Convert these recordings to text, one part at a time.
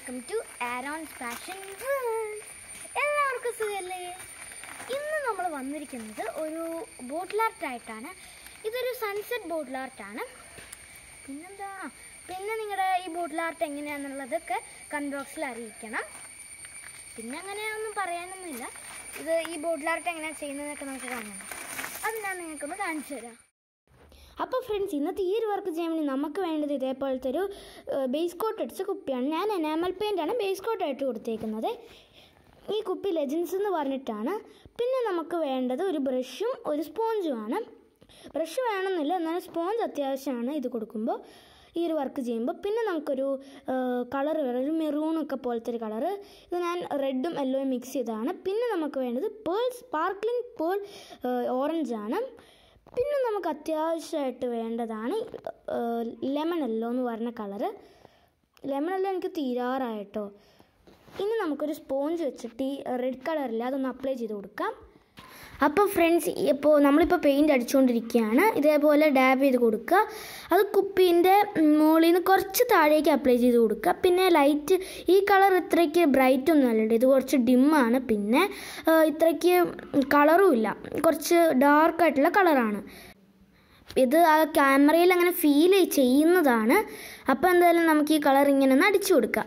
welcome to Aaron's fashion world എല്ലാവർക്കും സുഖമല്ലേ ഇന്ന് നമ്മൾ വന്നിരിക്കുന്നത് ഒരു ബോട്ടിൽ ആർട്ടായിട്ടാണ് ഇതൊരു സൺസെറ്റ് ബോട്ടിൽ ആർട്ടാണ് പിന്നെന്താ പിന്നെ നിങ്ങളുടെ ഈ ബോട്ടിൽ ആർട്ട് എങ്ങനെയാണെന്നുള്ളതൊക്കെ കമൻറ്റ് ബോക്സിൽ അറിയിക്കണം പിന്നെ അങ്ങനെ ഒന്നും പറയാനൊന്നുമില്ല ഇത് ഈ ബോട്ടിൽ ആർട്ട് എങ്ങനെയാണ് ചെയ്യുന്നതെന്നൊക്കെ നമുക്ക് കാണണം അത് ഞാൻ നിങ്ങൾക്കൊന്ന് കാണിച്ചു തരാം അപ്പോൾ ഫ്രണ്ട്സ് ഇന്നത്തെ ഈ ഒരു വർക്ക് ചെയ്യാൻ വേണ്ടി നമുക്ക് വേണ്ടത് ഇതേപോലത്തെ ഒരു ബേസ് കോട്ട് അടിച്ച കുപ്പിയാണ് ഞാൻ എനാമൽ പെയിൻ്റാണ് ബേസ് കോട്ടായിട്ട് കൊടുത്തേക്കുന്നത് ഈ കുപ്പി ലെജൻസ് എന്ന് പറഞ്ഞിട്ടാണ് പിന്നെ നമുക്ക് വേണ്ടത് ഒരു ബ്രഷും ഒരു സ്പോഞ്ചുമാണ് ബ്രഷ് വേണമെന്നില്ല എന്നാലും സ്പോഞ്ച് അത്യാവശ്യമാണ് ഇത് കൊടുക്കുമ്പോൾ ഈ ഒരു വർക്ക് ചെയ്യുമ്പോൾ പിന്നെ നമുക്കൊരു കളർ വേണം ഒരു മെറൂണൊക്കെ പോലത്തെ ഒരു കളറ് ഇത് ഞാൻ റെഡും യെല്ലോയും മിക്സ് ചെയ്തതാണ് പിന്നെ നമുക്ക് വേണ്ടത് പേൾ സ്പാർക്ലിംഗ് പേൾ ഓറഞ്ചാണ് പിന്നെ നമുക്ക് അത്യാവശ്യമായിട്ട് വേണ്ടതാണ് ലെമൺ യെല്ലോ എന്ന് പറഞ്ഞ കളറ് ലെമൺ യെല്ലോ എനിക്ക് തീരാറായിട്ടോ ഇനി നമുക്കൊരു സ്പോഞ്ച് വെച്ചിട്ട് ഈ റെഡ് കളറില്ല അതൊന്ന് അപ്ലൈ ചെയ്ത് കൊടുക്കാം അപ്പോൾ ഫ്രണ്ട്സ് ഇപ്പോൾ നമ്മളിപ്പോൾ പെയിൻറ് അടിച്ചുകൊണ്ടിരിക്കുകയാണ് ഇതേപോലെ ഡാബ് ചെയ്ത് കൊടുക്കുക അത് കുപ്പീൻ്റെ മുകളിൽ നിന്ന് കുറച്ച് താഴേക്ക് അപ്ലൈ ചെയ്ത് കൊടുക്കുക പിന്നെ ലൈറ്റ് ഈ കളർ ഇത്രയ്ക്ക് ബ്രൈറ്റ് ഒന്നും അല്ലണ്ട് ഇത് കുറച്ച് ഡിമ്മാണ് പിന്നെ ആ, ഇത്രയ്ക്ക് കളറും ഇല്ല കുറച്ച് ഡാർക്കായിട്ടുള്ള കളറാണ് ഇത് ആ ക്യാമറയിൽ അങ്ങനെ ഫീൽ ചെയ്യുന്നതാണ് അപ്പോൾ എന്തായാലും നമുക്ക് ഈ കളർ ഇങ്ങനെ ഒന്ന് അടിച്ചു കൊടുക്കാം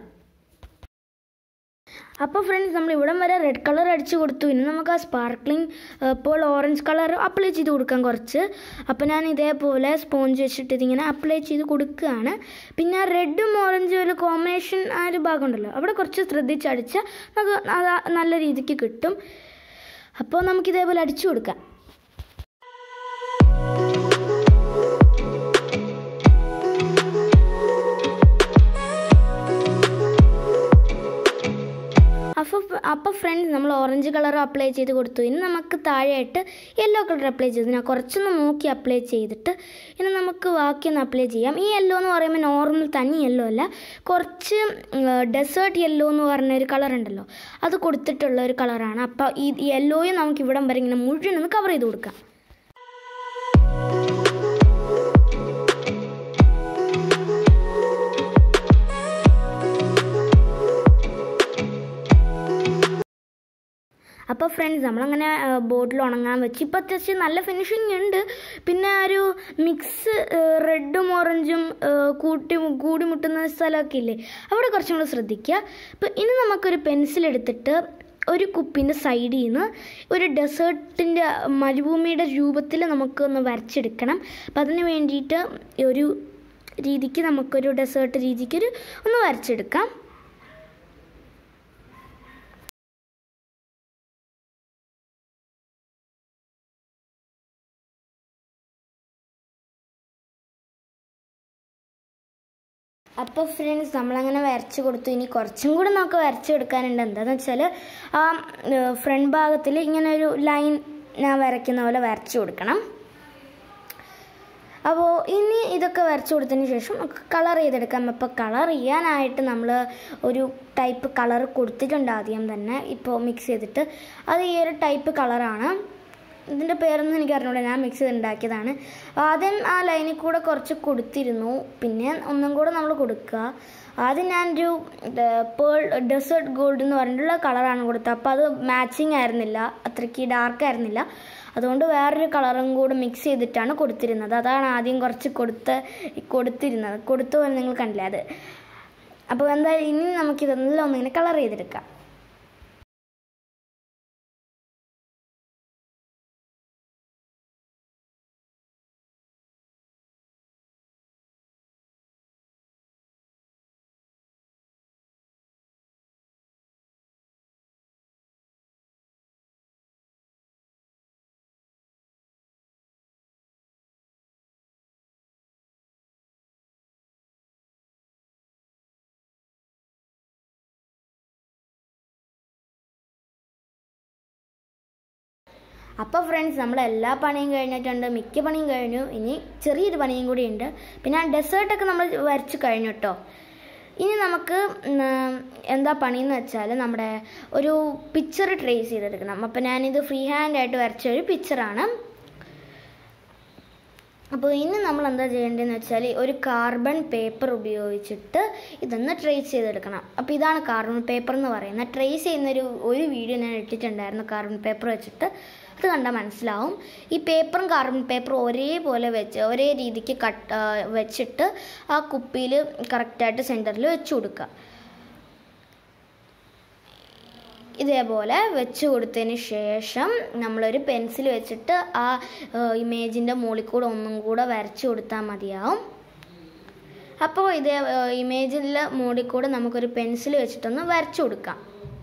അപ്പോൾ ഫ്രണ്ട്സ് നമ്മൾ ഇവിടം വരെ റെഡ് കളർ അടിച്ച് കൊടുത്തു ഇനി നമുക്ക് ആ സ്പാർക്ലിംഗ് ഇപ്പോൾ ഓറഞ്ച് കളർ അപ്ലൈ ചെയ്ത് കൊടുക്കാം കുറച്ച് അപ്പോൾ ഞാൻ ഇതേപോലെ സ്പോഞ്ച് വെച്ചിട്ട് ഇതിങ്ങനെ അപ്ലൈ ചെയ്ത് കൊടുക്കുകയാണ് പിന്നെ റെഡും ഓറഞ്ചും ഒരു കോമ്പിനേഷൻ ആ ഒരു ഭാഗം ഉണ്ടല്ലോ അവിടെ കുറച്ച് ശ്രദ്ധിച്ചടിച്ചാൽ നമുക്ക് അത് നല്ല രീതിക്ക് കിട്ടും അപ്പോൾ നമുക്ക് ഇതേപോലെ അടിച്ചു കൊടുക്കാം അപ്പോൾ അപ്പോൾ ഫ്രണ്ട്സ് നമ്മൾ ഓറഞ്ച് കളർ അപ്ലൈ ചെയ്ത് കൊടുത്തു ഇനി നമുക്ക് താഴെയായിട്ട് യെല്ലോ കളർ അപ്ലൈ ചെയ്തു ഞാൻ കുറച്ചൊന്ന് നോക്കി അപ്ലൈ ചെയ്തിട്ട് ഇനി നമുക്ക് ബാക്കിയൊന്ന് അപ്ലൈ ചെയ്യാം ഈ യെല്ലോ എന്ന് പറയുമ്പോൾ നോർമൽ തനി യെല്ലോ അല്ല കുറച്ച് ഡെസേർട്ട് യെല്ലോ എന്ന് പറഞ്ഞ ഒരു കളർ ഉണ്ടല്ലോ അത് കൊടുത്തിട്ടുള്ള ഒരു കളറാണ് അപ്പോൾ ഈ യെല്ലോയും നമുക്ക് ഇവിടം വരെ ഇങ്ങനെ മുഴുവൻ ഒന്ന് കവർ ചെയ്ത് കൊടുക്കാം അപ്പോൾ ഫ്രണ്ട്സ് നമ്മളങ്ങനെ ബോട്ടിൽ ഉണങ്ങാൻ വെച്ച് ഇപ്പോൾ അത്യാവശ്യം നല്ല ഫിനിഷിംഗ് ഉണ്ട് പിന്നെ ആ ഒരു മിക്സ് റെഡും ഓറഞ്ചും കൂട്ടി കൂടി മുട്ടുന്ന സ്ഥലമൊക്കെ ഇല്ലേ അവിടെ കുറച്ചും കൂടി ശ്രദ്ധിക്കുക അപ്പോൾ ഇനി നമുക്കൊരു പെൻസിൽ എടുത്തിട്ട് ഒരു കുപ്പിൻ്റെ സൈഡിൽ നിന്ന് ഒരു ഡെസേർട്ടിൻ്റെ മരുഭൂമിയുടെ രൂപത്തിൽ നമുക്കൊന്ന് വരച്ചെടുക്കണം അപ്പം അതിന് വേണ്ടിയിട്ട് ഒരു രീതിക്ക് നമുക്കൊരു ഡെസേർട്ട് രീതിക്കൊരു ഒന്ന് വരച്ചെടുക്കാം അപ്പോൾ ഫ്രണ്ട്സ് നമ്മളങ്ങനെ വരച്ച് കൊടുത്തു ഇനി കുറച്ചും കൂടെ നമുക്ക് വരച്ച് കൊടുക്കാനുണ്ട് എന്താണെന്ന് വെച്ചാൽ ആ ഫ്രണ്ട് ഭാഗത്തിൽ ഇങ്ങനെ ഒരു ലൈൻ ഞാൻ വരയ്ക്കുന്ന പോലെ വരച്ച് കൊടുക്കണം അപ്പോൾ ഇനി ഇതൊക്കെ വരച്ച് കൊടുത്തതിന് ശേഷം നമുക്ക് കളർ ചെയ്തെടുക്കാം അപ്പോൾ കളർ ചെയ്യാനായിട്ട് നമ്മൾ ഒരു ടൈപ്പ് കളർ കൊടുത്തിട്ടുണ്ട് ആദ്യം തന്നെ ഇപ്പോൾ മിക്സ് ചെയ്തിട്ട് അത് ഈ ഒരു ടൈപ്പ് കളറാണ് ഇതിൻ്റെ പേരൊന്നും എനിക്ക് അറിഞ്ഞൂടെ ഞാൻ മിക്സ് ചെയ്ത് ഉണ്ടാക്കിയതാണ് ആദ്യം ആ ലൈനിൽ കൂടെ കുറച്ച് കൊടുത്തിരുന്നു പിന്നെ ഒന്നും കൂടെ നമ്മൾ കൊടുക്കുക ആദ്യം ഞാനൊരു പേൾ ഡെസേർട്ട് ഗോൾഡ് എന്ന് പറഞ്ഞിട്ടുള്ള കളറാണ് കൊടുത്തത് അപ്പോൾ അത് മാച്ചിങ് ആയിരുന്നില്ല അത്രയ്ക്ക് ഡാർക്ക് ആയിരുന്നില്ല അതുകൊണ്ട് വേറൊരു കളറും കൂടെ മിക്സ് ചെയ്തിട്ടാണ് കൊടുത്തിരുന്നത് അതാണ് ആദ്യം കുറച്ച് കൊടുത്ത് കൊടുത്തിരുന്നത് കൊടുത്ത പോലെ നിങ്ങൾ കണ്ടില്ലേ അത് അപ്പോൾ എന്തായാലും ഇനി നമുക്കിതെല്ലാം ഒന്നിങ്ങനെ കളർ ചെയ്തെടുക്കാം അപ്പോൾ ഫ്രണ്ട്സ് നമ്മൾ എല്ലാ പണിയും കഴിഞ്ഞിട്ടുണ്ട് മിക്ക പണിയും കഴിഞ്ഞു ഇനി ചെറിയൊരു പണിയും കൂടി ഉണ്ട് പിന്നെ ആ ഡെസേർട്ടൊക്കെ നമ്മൾ വരച്ച് കഴിഞ്ഞു കേട്ടോ ഇനി നമുക്ക് ഉം, എന്താ പണിയെന്ന് വെച്ചാൽ നമ്മുടെ ഒരു പിക്ചർ ട്രേസ് ചെയ്തെടുക്കണം അപ്പോൾ ഞാനിത് ഫ്രീ ഹാൻഡ് ആയിട്ട് വരച്ച ഒരു പിക്ചറാണ് അപ്പോൾ ഇനി നമ്മൾ എന്താ ചെയ്യേണ്ടതെന്ന് വെച്ചാൽ ഒരു കാർബൺ പേപ്പർ ഉപയോഗിച്ചിട്ട് ഇതൊന്ന് ട്രേസ് ചെയ്തെടുക്കണം അപ്പോൾ ഇതാണ് കാർബൺ പേപ്പർ എന്ന് പറയുന്നത് ട്രേസ് ചെയ്യുന്നൊരു ഒരു വീഡിയോ ഞാൻ ഇട്ടിട്ടുണ്ടായിരുന്നു കാർബൺ പേപ്പർ വെച്ചിട്ട് അത് കണ്ടാൽ മനസ്സിലാവും ഈ പേപ്പറും കാർബൺ പേപ്പറും ഒരേപോലെ വെച്ച് ഒരേ രീതിക്ക് കട്ട് ആ, വെച്ചിട്ട് ആ കുപ്പിയിൽ കറക്റ്റായിട്ട് സെൻറ്ററിൽ വെച്ച് കൊടുക്കുക ഇതേപോലെ വെച്ച് കൊടുത്തതിന് ശേഷം നമ്മളൊരു പെൻസിൽ വെച്ചിട്ട് ആ ഇമേജിൻ്റെ മുകളിൽ കൂടെ ഒന്നും കൂടെ വരച്ച് കൊടുത്താൽ മതിയാവും അപ്പോൾ ഇതേ ഇമേജിൻ്റെ മുകളിൽ കൂടെ നമുക്കൊരു പെൻസിൽ വെച്ചിട്ടൊന്ന് വരച്ചു കൊടുക്കാം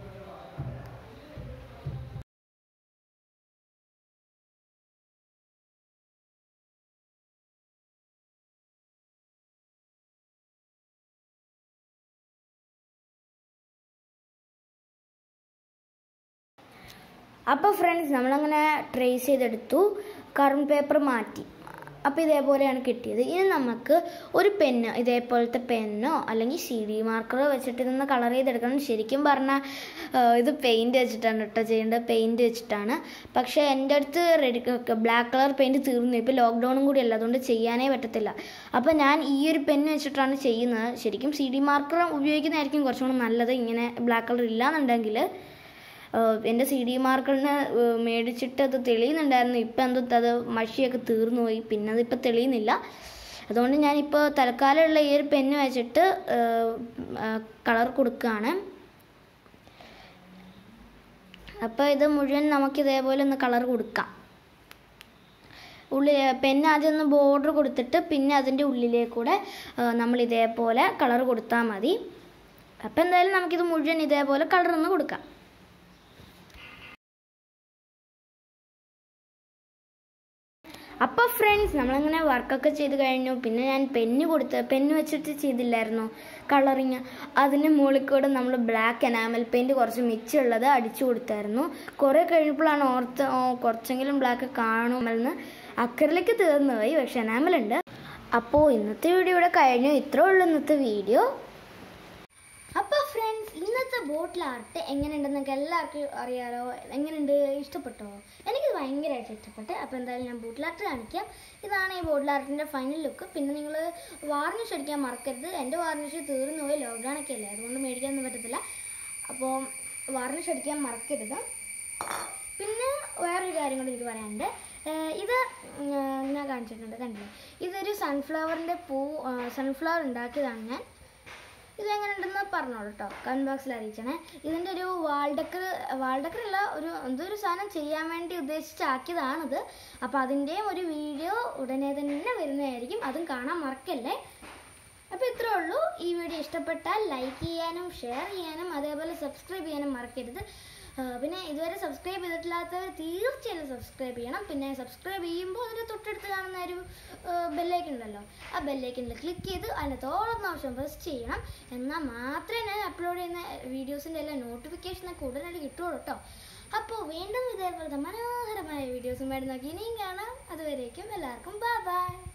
അപ്പോൾ ഫ്രണ്ട്സ് നമ്മളങ്ങനെ ട്രേസ് ചെയ്തെടുത്തു കാർബൺ പേപ്പർ മാറ്റി അപ്പോൾ ഇതേപോലെയാണ് കിട്ടിയത് ഇനി നമുക്ക് ഒരു പെന്ന് ഇതേപോലത്തെ പെന്നോ അല്ലെങ്കിൽ സി ഡി മാർക്കറോ വെച്ചിട്ട് ഇതൊന്ന് കളർ ചെയ്തെടുക്കണം ശരിക്കും പറഞ്ഞാൽ ഇത് പെയിൻറ് വെച്ചിട്ടാണ് കേട്ടോ ചെയ്യേണ്ടത് പെയിൻറ് വെച്ചിട്ടാണ് പക്ഷേ എൻ്റെ അടുത്ത് റെഡി ബ്ലാക്ക് കളർ പെയിൻറ് തീർന്നു ഇപ്പോൾ ലോക്ക്ഡൗണും കൂടി അല്ല അതുകൊണ്ട് ചെയ്യാനേ പറ്റത്തില്ല അപ്പോൾ ഞാൻ ഈ ഒരു പെന്ന് വെച്ചിട്ടാണ് ചെയ്യുന്നത് ശരിക്കും സി ഡി മാർക്കർ ഉപയോഗിക്കുന്നതായിരിക്കും കുറച്ചും കൂടി നല്ലത് ഇങ്ങനെ ബ്ലാക്ക് കളർ ഇല്ലാന്നുണ്ടെങ്കിൽ ഏഹ് എൻ്റെ സി ഡി മാർക്കറിന് മേടിച്ചിട്ട് അത് തെളിയുന്നുണ്ടായിരുന്നു ഇപ്പം എന്തോ അത് മഷിയൊക്കെ തീർന്നു പോയി പിന്നെ അതിപ്പോൾ തെളിയുന്നില്ല അതുകൊണ്ട് ഞാനിപ്പോൾ തൽക്കാലമുള്ള ഈ ഒരു പെന്ന് വെച്ചിട്ട് കളർ കൊടുക്കുകയാണ് അപ്പോൾ ഇത് മുഴുവൻ നമുക്ക് ഇതേപോലെ ഒന്ന് കളർ കൊടുക്കാം ഉള്ളിൽ പെന്ന് ആദ്യം ഒന്ന് ബോർഡർ കൊടുത്തിട്ട് പിന്നെ അതിൻ്റെ ഉള്ളിലേക്കൂടെ നമ്മൾ ഇതേപോലെ കളർ കൊടുത്താൽ മതി അപ്പോൾ എന്തായാലും നമുക്കിത് മുഴുവൻ ഇതേപോലെ കളർ ഒന്ന് കൊടുക്കാം അപ്പോൾ ഫ്രണ്ട്സ് നമ്മളങ്ങനെ വർക്കൊക്കെ ചെയ്ത് കഴിഞ്ഞു പിന്നെ ഞാൻ പെന്ന് കൊടുത്ത് പെന്ന് വെച്ചിട്ട് ചെയ്തില്ലായിരുന്നു കളറിങ് അതിന് മുകളിൽ കൂടെ നമ്മൾ ബ്ലാക്ക് എനാമൽ പെയിൻറ് കുറച്ച് മിച്ചമുള്ളത് അടിച്ചു കൊടുത്തായിരുന്നു കുറേ കഴിഞ്ഞപ്പോഴാണ് ഓർത്ത് ഓ, കുറച്ചെങ്കിലും ബ്ലാക്ക് കാണുമെന്ന് അക്കറിലേക്ക് തീർന്നു പോയി പക്ഷെ എനാമലുണ്ട് അപ്പോൾ ഇന്നത്തെ വീഡിയോ ഇവിടെ കഴിഞ്ഞു ഇത്രേ ഉള്ളൂ ഇന്നത്തെ വീഡിയോ അപ്പോൾ ഫ്രണ്ട്സ് ഇന്നത്തെ ബോട്ടിൽ ആർട്ട് എങ്ങനെയുണ്ടെന്ന് നിങ്ങൾക്ക് എല്ലാവർക്കും അറിയാലോ എങ്ങനെയുണ്ട് ഇഷ്ടപ്പെട്ടോ എനിക്കിത് ഭയങ്കരമായിട്ട് ഇഷ്ടപ്പെട്ടു അപ്പോൾ എന്തായാലും ഞാൻ ബോട്ടിൽ ആർട്ട് കാണിക്കാം ഇതാണ് ഈ ബോട്ടിൽ ആർട്ടിൻ്റെ ഫൈനൽ ലുക്ക് പിന്നെ നിങ്ങൾ വാർണിഷ് അടിക്കാൻ മറക്കരുത് എൻ്റെ വാർണിഷ് തീർന്നു പോയി ലോക്ക്ഡൗൺ ഒക്കെ അല്ലേ അതുകൊണ്ട് മേടിക്കാനൊന്നും പറ്റത്തില്ല അപ്പോൾ വാർണിഷ് അടിക്കാൻ മറക്കരുത് പിന്നെ വേറൊരു കാര്യം കൂടി എനിക്ക് പറയാനുണ്ട് ഏഹ് ഇത് ഉം, ഞാൻ കാണിച്ചിട്ടുണ്ട് കണ്ടില്ലേ ഇതൊരു സൺഫ്ലവറിൻ്റെ പൂ സൺഫ്ലവർ ഉണ്ടാക്കിയതാണ് ഞാൻ ഇതെങ്ങനെയുണ്ടെന്ന് പറഞ്ഞോളൂ കേട്ടോ കമൻറ്റ് ബോക്സിൽ അറിയിക്കണേ ഇതിൻ്റെ ഒരു വാൾഡക്കർ വാൾഡക്കർ അല്ല ഒരു എന്തോ ഒരു സാധനം ചെയ്യാൻ വേണ്ടി ഉദ്ദേശിച്ചാക്കിയതാണിത് അപ്പോൾ അതിൻ്റെയും ഒരു വീഡിയോ ഉടനെ തന്നെ വരുന്നതായിരിക്കും അതും കാണാൻ മറക്കല്ലേ അപ്പോൾ ഇത്രേ ഉള്ളൂ ഈ വീഡിയോ ഇഷ്ടപ്പെട്ടാൽ ലൈക്ക് ചെയ്യാനും ഷെയർ ചെയ്യാനും അതേപോലെ സബ്സ്ക്രൈബ് ചെയ്യാനും മറക്കരുത് ആ, പിന്നെ ഇതുവരെ സബ്സ്ക്രൈബ് ചെയ്തിട്ടില്ലാത്തവർ തീർച്ചയായും സബ്സ്ക്രൈബ് ചെയ്യണം പിന്നെ സബ്സ്ക്രൈബ് ചെയ്യുമ്പോൾ അതിൻ്റെ തൊട്ടടുത്ത് കാണുന്ന ഒരു ബെല്ലൈക്കൻ ഉണ്ടല്ലോ ആ ബെല്ലൈക്കനിൽ ക്ലിക്ക് ചെയ്ത് അതിനകത്തോളം ആവശ്യം പ്രസ് ചെയ്യണം എന്നാൽ മാത്രമേ ഞാൻ അപ്ലോഡ് ചെയ്യുന്ന വീഡിയോസിൻ്റെ എല്ലാം നോട്ടിഫിക്കേഷനൊക്കെ ഉടനടി കിട്ടുള്ളൂ കേട്ടോ അപ്പോൾ വീണ്ടും ഇതേപോലത്തെ മനോഹരമായ വീഡിയോസും വേണ്ടി നോക്കി ഇനിയും കാണാം അതുവരേക്കും എല്ലാവർക്കും ബൈ ബൈ